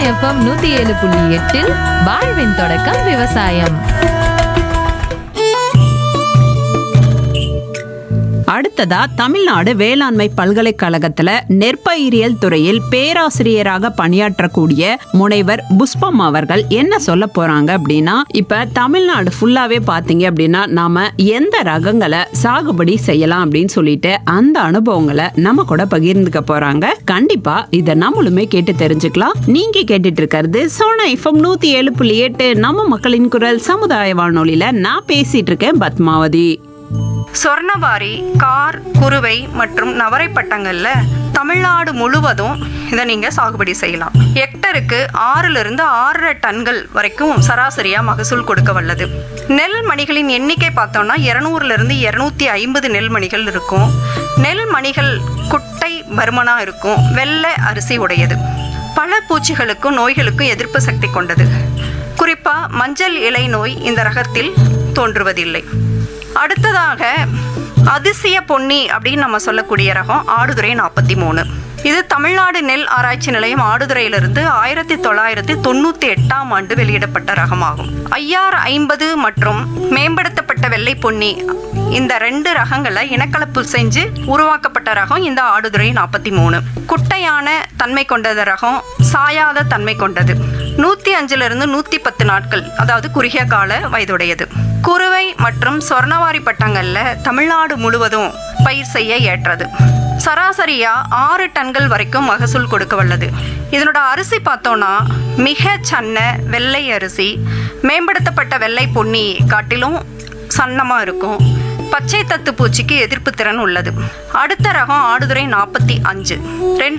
FM நூத்தி ஏழு புள்ளி எட்டில் வாழ்வின் தொடக்கம் விவசாயம் அடுத்ததா தமிழ்நாடு வேளாண்மை பல்கலைக்கழகத்துல நெற்பயிரியல் துறையில் பேராசிரியராக பணியாற்றக்கூடிய முனைவர் புஷ்பம் அவர்கள் என்ன சொல்ல போறாங்க அப்படின்னா இப்ப தமிழ்நாடு ஃபுல்லாவே பாத்தீங்க அப்படின்னா நாம எந்த ரகங்களை சாகுபடி செய்யலாம் அப்படின்னு சொல்லிட்டு அந்த அனுபவங்களை நம்ம கூட பகிர்ந்துக்க போறாங்க கண்டிப்பா இதை நம்மளுமே கேட்டு தெரிஞ்சுக்கலாம் நீங்க கேட்டுட்டு இருக்கிறது சோனா எஃப்எம் நூத்தி ஏழு புள்ளி எட்டு நம்ம மக்களின் குரல் சமுதாய வானொலியில நான் பேசிட்டு இருக்கேன் பத்மாவதி சொர்ணவாரி கார் குருவை மற்றும் நவரை பட்டங்கள்ல தமிழ்நாடு முழுவதும் இதை நீங்க சாகுபடி செய்யலாம் ஹெக்டருக்கு ஆறுல இருந்து ஆறரை டன்கள் வரைக்கும் சராசரியா மகசூல் கொடுக்க வல்லது நெல் மணிகளின் எண்ணிக்கை பார்த்தோம்னா இருநூறுல இருந்து இருநூத்தி ஐம்பது நெல் மணிகள் இருக்கும் நெல் மணிகள் குட்டை பருமனா இருக்கும் வெள்ளை அரிசி உடையது பல பூச்சிகளுக்கும் நோய்களுக்கும் எதிர்ப்பு சக்தி கொண்டது குறிப்பா மஞ்சள் இலை நோய் இந்த ரகத்தில் தோன்றுவதில்லை அடுத்ததாக அதிசய பொன்னி அப்படின்னு நம்ம சொல்லக்கூடிய ரகம் ஆடுதுறை நாற்பத்தி மூணு இது தமிழ்நாடு நெல் ஆராய்ச்சி நிலையம் ஆடுதுறையிலிருந்து ஆயிரத்தி தொள்ளாயிரத்தி தொண்ணூத்தி எட்டாம் ஆண்டு வெளியிடப்பட்ட ரகமாகும் ஐஆர் ஐம்பது மற்றும் மேம்படுத்தப்பட்ட வெள்ளை பொன்னி இந்த ரெண்டு ரகங்களை இனக்கலப்பு செஞ்சு உருவாக்கப்பட்ட ரகம் இந்த ஆடுதுறை நாற்பத்தி மூணு குட்டையான தன்மை கொண்டது ரகம் சாயாத தன்மை கொண்டது நூத்தி அஞ்சுல இருந்து நூத்தி பத்து நாட்கள் அதாவது குறுகிய கால வயதுடையது குறுவை மற்றும் சொர்ணவாரி பட்டங்கள்ல தமிழ்நாடு முழுவதும் பயிர் செய்ய ஏற்றது சராசரியா ஆறு டன்கள் வரைக்கும் மகசூல் கொடுக்க வல்லது இதனோட அரிசி பார்த்தோம்னா மிக சன்ன வெள்ளை அரிசி மேம்படுத்தப்பட்ட வெள்ளை பொன்னி காட்டிலும் சன்னமா இருக்கும் பச்சை தத்து பூச்சிக்கு எதிர்ப்பு திறன் உள்ளது அடுத்த ரகம் ஆடுதுறை நாற்பத்தி அஞ்சு ரெண்டு